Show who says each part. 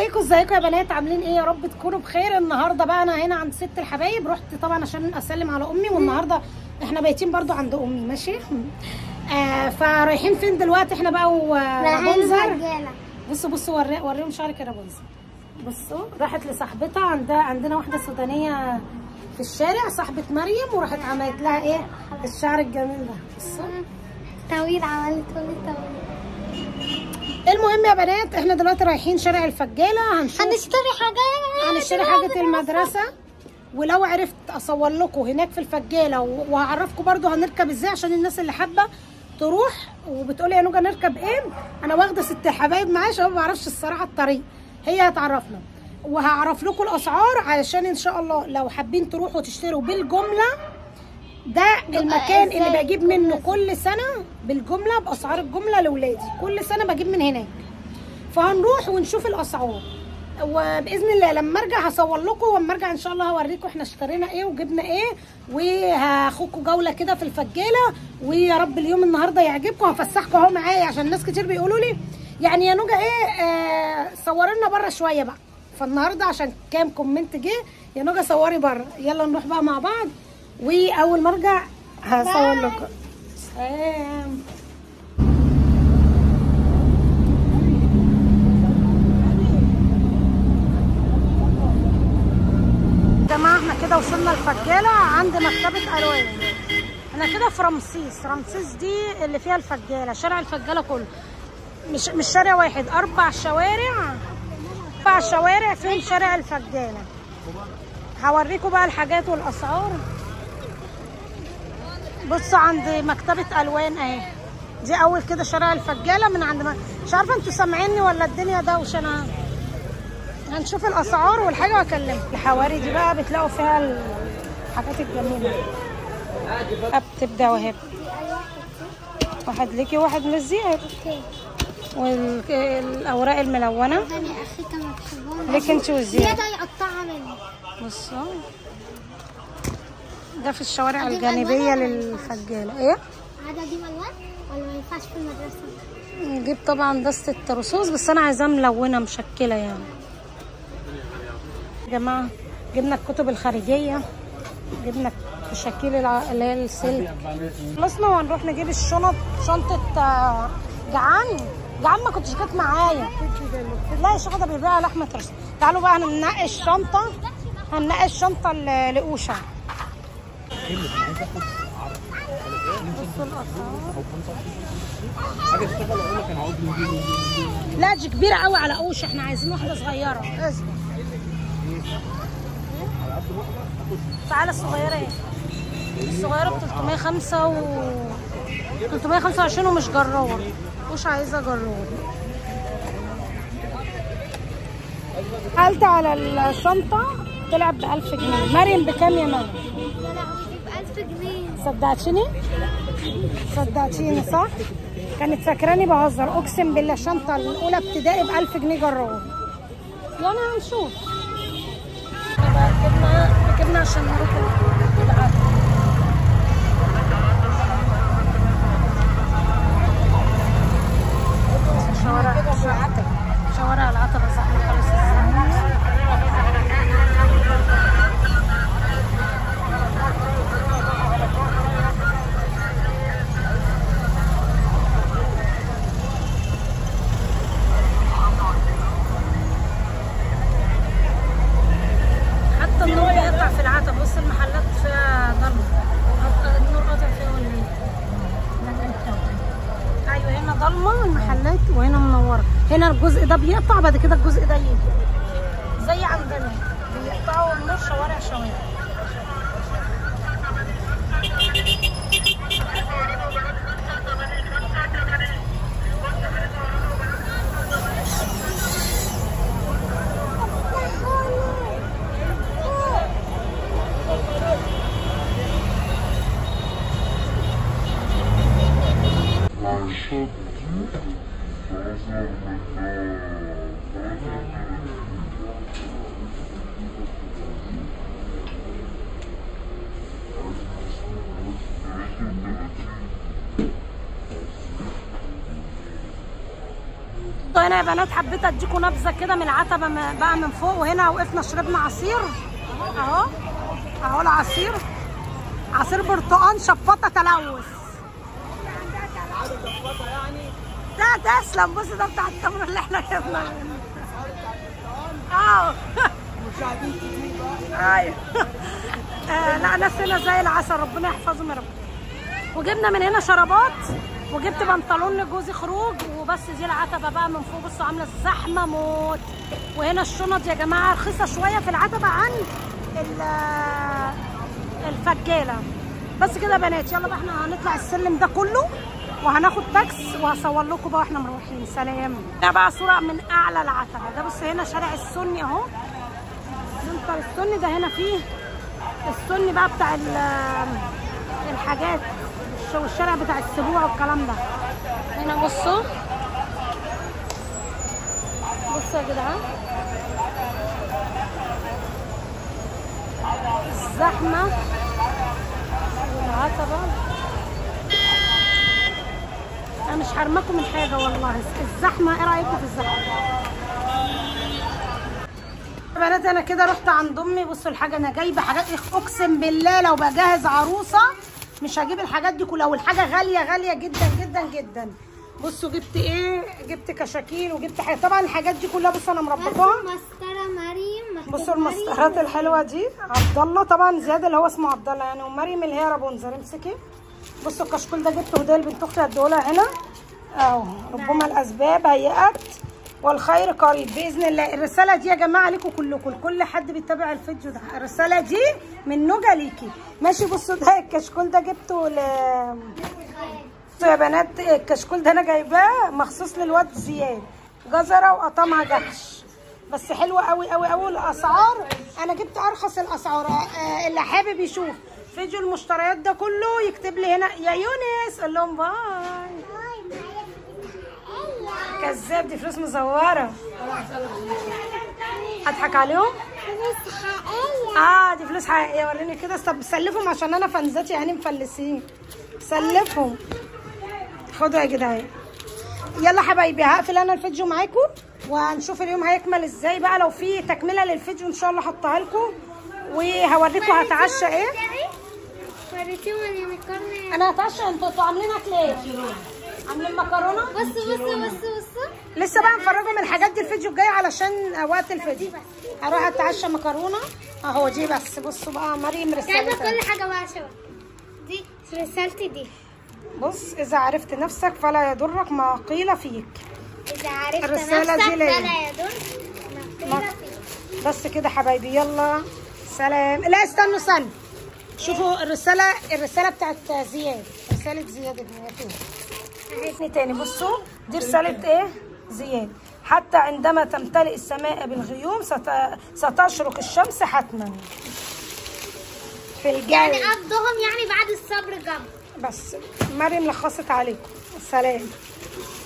Speaker 1: عليكم ازيكم يا بنات عاملين ايه يا رب تكونوا بخير النهارده بقى انا هنا عند ست الحبايب رحت طبعا عشان اسلم على امي والنهارده احنا بايتين برضو عند امي ماشي آه فرايحين فين دلوقتي احنا بقى ورابنزل بصوا بصوا وري وريهم شعرك يا رابنزل بصوا راحت لصاحبتها عندها عندنا واحده سودانيه في الشارع صاحبه مريم وراحت عملت لها ايه الشعر الجميل ده بصوا
Speaker 2: طويل عملت لي طويل
Speaker 1: المهم يا بنات احنا دلوقتي رايحين شارع الفجاله هنشوف
Speaker 2: هنشتري حاجات
Speaker 1: هنشتري حاجة المدرسة ولو عرفت اصور لكم هناك في الفجالة و- وهعرفكم برضو هنركب ازاي عشان الناس اللي حابة تروح وبتقولي يا نوجا نركب ايه انا واخدة ست الحبايب معايا عشان ما بعرفش الصراحة الطريق هي هتعرفنا وهعرف لكم الاسعار علشان ان شاء الله لو حابين تروحوا تشتروا بالجملة ده المكان اللي بجيب منه كل سنة بالجملة باسعار الجملة لاولادي كل سنة بجيب من هناك فهنروح ونشوف الاسعار وباذن الله لما ارجع هصور لكم واما ارجع ان شاء الله هوريكم احنا اشترينا ايه وجبنا ايه وهاخدكم جوله كده في الفجاله ويا رب اليوم النهارده يعجبكم هفسحكم اهو معايا عشان ناس كتير بيقولوا لي يعني يا نوجا ايه آه صوري لنا بره شويه بقى فالنهارده عشان كام كومنت جه يا نوجا صوري بره يلا نروح بقى مع بعض واول ما ارجع هصور لكم سلام يا جماعه احنا كده وصلنا الفجاله عند مكتبه الوان احنا كده في رمسيس رمسيس دي اللي فيها الفجاله شارع الفجاله كله مش مش شارع واحد اربع شوارع اربع شوارع فيهم شارع الفجاله هوريكم بقى الحاجات والاسعار بصوا عند مكتبه الوان اهي دي اول كده شارع الفجاله من عند ما... مش عارفه انتوا سامعيني ولا الدنيا دوشه انا هنشوف الاسعار والحاجه واكلمك الحواري دي بقى بتلاقوا فيها الحاجات الجميله أب تبدا وهب واحد ليكي واحد مزير والاوراق الملونه
Speaker 2: انا اخيتها مكتوبه
Speaker 1: ليك انت وزياد
Speaker 2: زيادة يقطعها مني
Speaker 1: بصوا ده في الشوارع الجانبيه للفجاله ايه
Speaker 2: عادة دي ملون ولا ما ينفعش في المدرسة؟
Speaker 1: نجيب طبعا دستة رصوص بس انا عايزاها ملونه مشكله يعني يا جماعه جبنا الكتب الخارجيه جبنا الشكيل الع- اللي هي السلك خلصنا وهنروح نجيب الشنط شنطه آه، جعان جعان ما كنتش جت معايا لا الشيخ ده بيبيع لحمه رز تعالوا بقى هننقي الشنطه هننقي الشنطه ل- لاوشا بصوا الاسعار
Speaker 3: حاجه اشتغل اقول لك انا عاوز نجيب
Speaker 1: لا دي كبيرة قوي على قوش احنا عايزين واحدة صغيرة اصبر تعالى الصغيرة ايه الصغيرة ب 305 و 325 ومش جرار مش عايزة جرار قلت على الشنطة طلعت ب 1000 جنيه مريم بكام يا مريم؟
Speaker 2: يا لهوي ب 1000 جنيه
Speaker 1: صدقتيني؟ صدقتيني صح؟ كانت فاكراني بهزر اقسم بالله الشنطه الاولى ابتدائي ب 1000 جنيه جرار يعني هنشوف يبقى ركبنا ركبنا عشان نروح العتبة شوارع شوارع العتبة زحمة خالص الزحمة حتى النور بيقطع في العتبة بص المحلات فيها ضلمة النور قاطع فيها ولا ايه؟ ايوه هنا ضلمة المحلات وهنا منورة هنا الجزء ده بيقطع بعد كده الجزء ده يجي زي عندنا بيقطعوا النور شوارع شوارع بصوا هنا يا بنات حبيت اديكم نبذه كده من العتبه م- بقى من فوق وهنا وقفنا شربنا عصير اهو اهو العصير عصير برتقال شفاطه تلوث ده تسلم بص ده بتاع التمر اللي احنا جبنا منه. اه
Speaker 3: مشاهدين كتير بقى
Speaker 1: ايوه آه، لا ناس هنا زي العسل ربنا يحفظهم يا رب وجبنا من هنا شرابات وجبت بنطلون لجوزي خروج وبس دي العتبه بقى من فوق بصوا عامله زحمه موت وهنا الشنط يا جماعه رخيصه شويه في العتبه عن ال- الفجاله بس كده يا بنات يلا بقى احنا هنطلع السلم ده كله وهناخد تاكس وهصور لكم بقى واحنا مروحين سلام ده بقى صوره من اعلى العتبه ده بص هنا شارع السني اهو منطقه السني ده هنا فيه السني بقى بتاع ال- الحاجات الش- والشارع بتاع السبوع والكلام ده هنا بصوا بصوا يا جدعان الزحمة والعتبة أنا مش حرمكم من حاجة والله الزحمة إيه رأيكم في الزحمة؟ بنات انا كده رحت عند امي بصوا الحاجه انا جايبه حاجات اقسم بالله لو بجهز عروسه مش هجيب الحاجات دي كلها والحاجه غاليه غاليه جدا جدا جدا بصوا جبت ايه جبت كشاكيل وجبت حاجه طبعا الحاجات دي كلها بصوا انا مربطاها
Speaker 2: مسطرة مريم مكتوب
Speaker 1: بصوا
Speaker 2: مريم.
Speaker 1: المسطرات الحلوه دي عبد الله طبعا زياد اللي هو اسمه عبد الله يعني ومريم اللي هي رابونزل امسكي بصوا الكشكول ده جبته هديه لبنت اختي هديهولها هنا اهو ربما الاسباب هيئت والخير قريب باذن الله الرساله دي يا جماعه ليكم كلكم لكل حد بيتابع الفيديو ده الرساله دي من نوجا ليكي ماشي بصوا ده الكشكول ده جبته ل بصوا يا بنات الكشكول ده انا جايباه مخصوص للواد زياد جزره وقطمها جحش بس حلوه قوي قوي قوي الاسعار انا جبت ارخص الاسعار آه، اللي حابب يشوف فيديو المشتريات ده كله يكتب لي هنا يا يونس قول لهم باي كذاب دي فلوس مزوره اضحك عليهم
Speaker 2: فلوس حقيقية
Speaker 1: اه دي فلوس حقيقيه وريني كده طب سلفهم عشان انا فنزاتي يعني مفلسين سلفهم خدوا يا جدعان يلا حبايبي هقفل انا الفيديو معاكم وهنشوف اليوم هيكمل ازاي بقى لو في تكمله للفيديو ان شاء الله هحطها لكم وهوريكم هتعشى ايه
Speaker 2: وريتيهم اليونيكورن
Speaker 1: انا هتعشى انتوا انتوا عاملين اكل ايه عاملين مكرونه
Speaker 2: بصوا بصوا بصوا بصوا
Speaker 1: لسه بقى مفرجهم الحاجات دي الفيديو الجاي علشان وقت الفيديو هروح اتعشى مكرونه اهو دي بس بصوا بقى مريم
Speaker 2: جايبة
Speaker 1: رسالتها
Speaker 2: كل حاجة بقى شبه دي رسالتي دي
Speaker 1: بص اذا عرفت نفسك فلا يضرك ما قيل فيك
Speaker 2: إذا عرفت
Speaker 1: الرسالة
Speaker 2: نفسك
Speaker 1: دي ليا.
Speaker 2: فلا يدل
Speaker 1: ما-
Speaker 2: ما فيك
Speaker 1: بس كده حبايبي يلا سلام لا استنوا استنوا شوفوا الرسالة الرسالة بتاعت زياد رسالة زياد ابن يتيم اهي تاني بصوا دي رسالة ايه زياد حتى عندما تمتلئ السماء بالغيوم ست... ستشرق الشمس حتما في الجو
Speaker 2: يعني قبضهم يعني بعد الصبر جنب
Speaker 1: بس مريم لخصت عليكم سلام